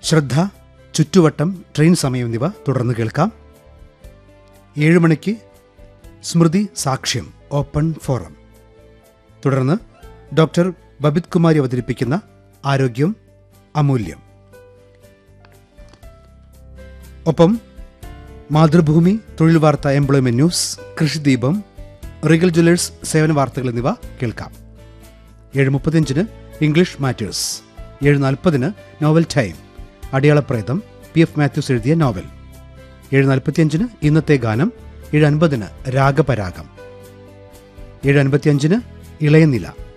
ശ്രദ്ധ ചുറ്റുവട്ടം ട്രെയിൻ സമയം എന്നിവ തുടർന്ന് കേൾക്കാം ഏഴ് മണിക്ക് സ്മൃതി സാക്ഷ്യം ഓപ്പൺ ഫോറം തുടർന്ന് ഡോക്ടർ ബബിത് കുമാരി അവതരിപ്പിക്കുന്ന ആരോഗ്യം അമൂല്യം ഒപ്പം മാതൃഭൂമി തൊഴിൽ വാർത്ത employment news Krishideepam Regal jewellers സേവന വാർത്തകൾ എന്നിവ കേൾക്കാം ഏഴ് മുപ്പത്തിയഞ്ചിന് ഇംഗ്ലീഷ് മാറ്റേഴ്സ് ഏഴ് നാൽപ്പതിന് novel time Adiyalapretham P F Mathews എഴുതിയ നോവൽ ഏഴ് നാൽപ്പത്തിയഞ്ചിന് ഇന്നത്തെ ഗാനം ഏഴ് അൻപതിന് രാഗപരാഗം ഏഴ് അൻപത്തിയഞ്ചിന് ഇളയനില